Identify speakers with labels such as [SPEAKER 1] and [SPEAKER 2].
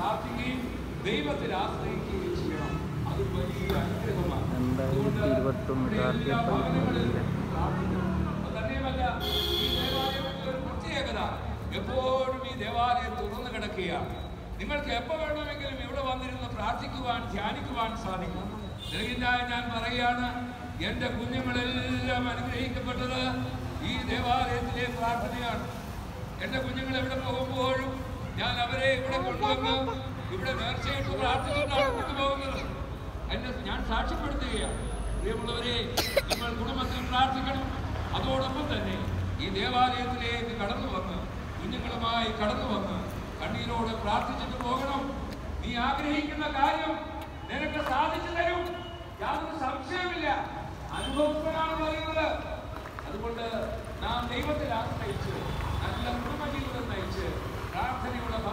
[SPEAKER 1] പ്രാർത്ഥിക്കുകയും ദൈവത്തിൽ ആശ്രയിക്കുകയും ചെയ്യണം അത് വലിയ അനുഗ്രഹമാണ്
[SPEAKER 2] രണ്ടായിരത്തി ഇരുപത്തൊന്ന്
[SPEAKER 1] ഇവിടെ
[SPEAKER 2] കാർത്തിക
[SPEAKER 1] എല്ലാ ഭവനങ്ങളിലും
[SPEAKER 2] പതിമൂന്നിലെ
[SPEAKER 1] പ്രാർത്ഥിക്കണം. അത് തന്നെയുമല്ല ഈ ദേവാലയത്തിന്റെ ഒരു പ്രത്യേകത എപ്പോഴും ഈ ദേവാലയം തുറന്നു കിടക്കുകയാണ് നിങ്ങൾക്ക് എപ്പോ വേണമെങ്കിലും ഇവിടെ വന്നിരുന്ന് പ്രാർത്ഥിക്കുവാൻ ധ്യാനിക്കുവാൻ സാധിക്കും ദൈവത്തിനായി ഞാൻ പറയുകയാണ് എന്റെ കുഞ്ഞുങ്ങളെല്ലാം അനുഗ്രഹിക്കപ്പെട്ടത് ഈ ദേവാലയത്തിലെ പ്രാർത്ഥനയാണ് എന്റെ കുഞ്ഞുങ്ങൾ എവിടെ പോകുമ്പോഴും ഞാൻ അവരെ ഇവിടെ കൊണ്ടുവന്ന് ഇവിടെ നേർച്ചയിട്ട് പ്രാർത്ഥിച്ചിട്ടാണ് കൊണ്ടുപോകുന്നത് എന്നെ ഞാൻ സാക്ഷ്യപ്പെടുത്തുകയാണ് പ്രിയമുള്ളവരെ നിങ്ങൾ കുടുംബത്തിൽ പ്രാർത്ഥിക്കണം അതോടൊപ്പം തന്നെ ഈ ദേവാലയത്തിലേക്ക് കടന്നു വന്ന് കുഞ്ഞുങ്ങളുമായി കടന്നു വന്ന് കണ്ണീരോട് പ്രാർത്ഥിച്ചിട്ട് പോകണം നീ ആഗ്രഹിക്കുന്ന കാര്യം നിനക്ക് സാധിച്ചു തരും യാതൊരു സംശയമില്ല അനുഭവത്തിലാണ് പറയുന്നത് അതുകൊണ്ട് നാം ദൈവത്തിൽ ആശ്രയിച്ച് നല്ല കുടുംബജീവിതം നയിച്ച് പ്രാർത്ഥനയുടെ